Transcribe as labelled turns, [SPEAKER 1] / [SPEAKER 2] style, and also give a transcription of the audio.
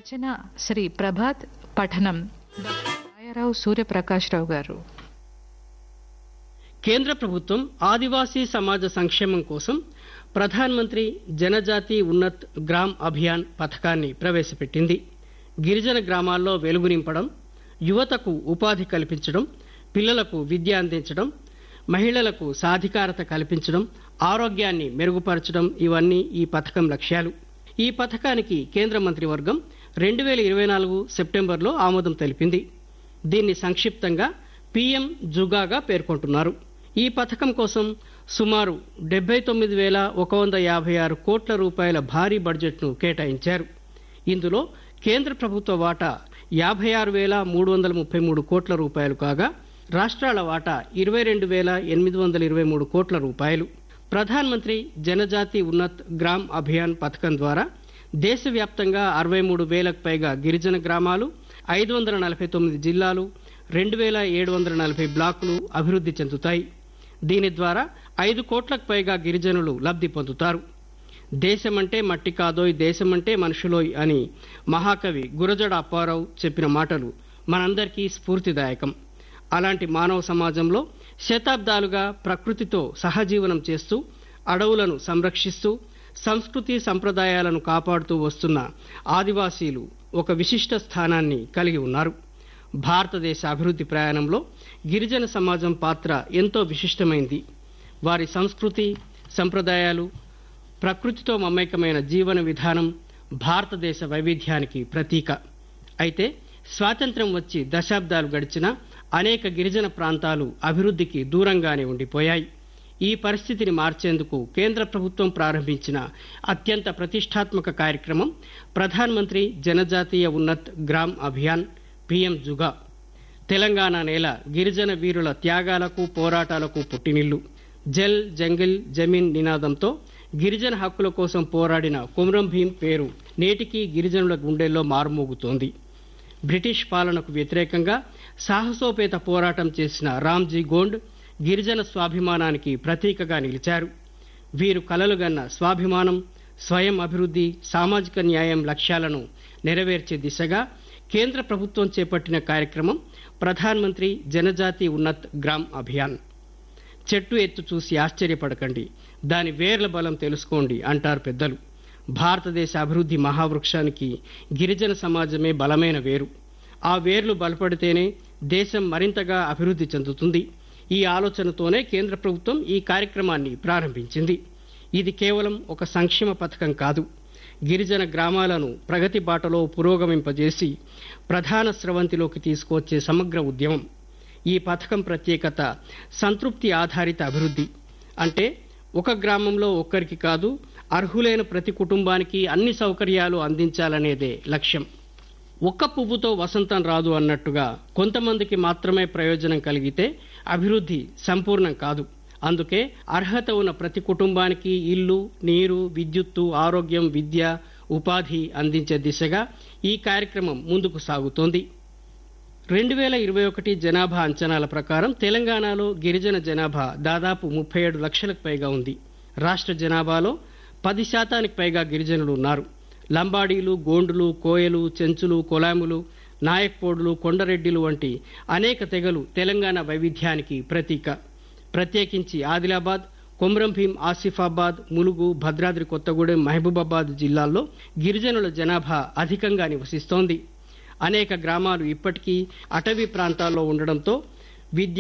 [SPEAKER 1] రచన శ్రీ ప్రభాత్ పఠనం డాక్టర్ రాయారావు సూర్యప్రకాశ్రావు గారు
[SPEAKER 2] కేంద్ర ప్రభుత్వం ఆదివాసీ సమాజ సంక్షేమం కోసం ప్రధాన్ మంత్రి జనజాతి ఉన్నత్ గ్రామ్ అభియాన్ పథకాన్ని ప్రవేశపెట్టింది గిరిజన గ్రామాల్లో వెలుగు నింపడం యువతకు ఉపాధి కల్పించడం పిల్లలకు విద్య అందించడం మహిళలకు సాధికారత కల్పించడం ఆరోగ్యాన్ని మెరుగుపరచడం ఇవన్నీ ఈ పథకం లక్ష్యాలు ఈ పథకానికి కేంద్ర మంత్రివర్గం రెండు వేల ఇరవై నాలుగు సెప్టెంబర్లో ఆమోదం తెలిపింది దీన్ని సంక్షిప్తంగా పీఎం జుగాగా పేర్కొంటున్నారు ఈ పథకం కోసం సుమారు డెబ్బై తొమ్మిది వేల ఒక వంద యాభై ఆరు కోట్ల రూపాయల భారీ బడ్జెట్ను కేటాయించారు ఇందులో కేంద్ర ప్రభుత్వ వాటా యాభై ఆరు వేల మూడు వందల ముప్పై మూడు కోట్ల రూపాయలు కాగా రాష్ట్రాల వాటా ఇరవై రెండు వేల ఎనిమిది వందల ఇరవై మూడు కోట్ల రూపాయలు ప్రధాన్ మంత్రి జనజాతి ఉన్నత్ గ్రామ్ అభియాన్ పథకం ద్వారా దేశవ్యాప్తంగా అరవై మూడు వేలకు పైగా గిరిజన గ్రామాలు ఐదు వందల నలభై తొమ్మిది జిల్లాలు రెండు వేల ఏడు వందల నలభై బ్లాకులు అభివృద్ధి చెందుతాయి దీని ద్వారా ఐదు కోట్లకు పైగా గిరిజనులు లబ్ధి పొందుతారు దేశమంటే మట్టి కాదోయ్ దేశమంటే మనుషులోయ్ అని మహాకవి గురజడ అప్పారావు చెప్పిన మాటలు మనందరికీ స్ఫూర్తిదాయకం అలాంటి మానవ సమాజంలో శతాబ్దాలుగా ప్రకృతితో సహజీవనం చేస్తూ అడవులను సంరక్షిస్తూ సంస్కృతి సంప్రదాయాలను కాపాడుతూ వస్తున్న ఆదివాసీలు ఒక విశిష్ట స్థానాన్ని కలిగి ఉన్నారు భారతదేశ అభివృద్ధి ప్రయాణంలో గిరిజన సమాజం పాత్ర ఎంతో విశిష్టమైంది వారి సంస్కృతి సంప్రదాయాలు ప్రకృతితో మమైకమైన జీవన విధానం భారతదేశ వైవిధ్యానికి ప్రతీక అయితే స్వాతంత్ర్యం వచ్చి దశాబ్దాలు గడిచినా అనేక గిరిజన ప్రాంతాలు అభివృద్ధికి దూరంగానే ఉండిపోయాయి ఈ పరిస్థితిని మార్చేందుకు కేంద్ర ప్రభుత్వం ప్రారంభించిన అత్యంత ప్రతిష్టాత్మక కార్యక్రమం ప్రధాన్ మంత్రి జనజాతీయ ఉన్నత్ గ్రామ్ అభియాన్ పిఎం జుగా తెలంగాణ నేల గిరిజన వీరుల త్యాగాలకు పోరాటాలకు పుట్టినిల్లు జల్ జంగిల్ జమీన్ నినాదంతో గిరిజన హక్కుల కోసం పోరాడిన కుమ్రం భీం పేరు నేటికీ గిరిజనుల గుండెల్లో మారుమోగుతోంది బ్రిటిష్ పాలనకు వ్యతిరేకంగా సాహసోపేత పోరాటం చేసిన రామ్జీ గోండ్ గిరిజన స్వాభిమానానికి ప్రతీకగా నిలిచారు వీరు కలలుగన్న స్వాభిమానం స్వయం అభివృద్ధి సామాజిక న్యాయం లక్ష్యాలను నెరవేర్చే దిశగా కేంద్ర ప్రభుత్వం చేపట్టిన కార్యక్రమం ప్రధాన్ మంత్రి జనజాతి ఉన్నత్ గ్రామ్ అభియాన్ చెట్టు ఎత్తు చూసి ఆశ్చర్యపడకండి దాని వేర్ల బలం తెలుసుకోండి అంటారు పెద్దలు భారతదేశ అభివృద్ధి మహావృక్షానికి గిరిజన సమాజమే బలమైన వేరు ఆ వేర్లు బలపడితేనే దేశం మరింతగా అభివృద్ధి చెందుతుంది ఈ ఆలోచనతోనే కేంద్ర ప్రభుత్వం ఈ కార్యక్రమాన్ని ప్రారంభించింది ఇది కేవలం ఒక సంక్షేమ పథకం కాదు గిరిజన గ్రామాలను ప్రగతి బాటలో పురోగమింపజేసి ప్రధాన స్రవంతిలోకి తీసుకువచ్చే సమగ్ర ఉద్యమం ఈ పథకం ప్రత్యేకత సంతృప్తి ఆధారిత అభివృద్ధి అంటే ఒక గ్రామంలో ఒక్కరికి కాదు అర్హులైన ప్రతి కుటుంబానికి అన్ని సౌకర్యాలు అందించాలనేదే లక్ష్యం ఒక్క పువ్వుతో వసంతం రాదు అన్నట్టుగా కొంతమందికి మాత్రమే ప్రయోజనం కలిగితే అభివృద్ధి సంపూర్ణం కాదు అందుకే అర్హత ఉన్న ప్రతి కుటుంబానికి ఇల్లు నీరు విద్యుత్తు ఆరోగ్యం విద్య ఉపాధి అందించే దిశగా ఈ కార్యక్రమం ముందుకు సాగుతోంది రెండు వేల ఇరవై ఒకటి జనాభా అంచనాల ప్రకారం తెలంగాణలో గిరిజన జనాభా దాదాపు ముప్పై ఏడు లక్షలకు పైగా ఉంది రాష్ట్ర జనాభాలో పది శాతానికి పైగా గిరిజనులు ఉన్నారు లంబాడీలు గోండులు కోయలు చెంచులు కొలాములు నాయక్పోడులు కొండరెడ్డిలు వంటి అనేక తెగలు తెలంగాణ వైవిధ్యానికి ప్రతీక ప్రత్యేకించి ఆదిలాబాద్ కొమ్రం భీం ఆసిఫాబాద్ ములుగు భద్రాద్రి కొత్తగూడెం మహబూబాబాద్ జిల్లాల్లో గిరిజనుల జనాభా అధికంగా నివసిస్తోంది అనేక గ్రామాలు ఇప్పటికీ అటవీ ప్రాంతాల్లో ఉండడంతో విద్య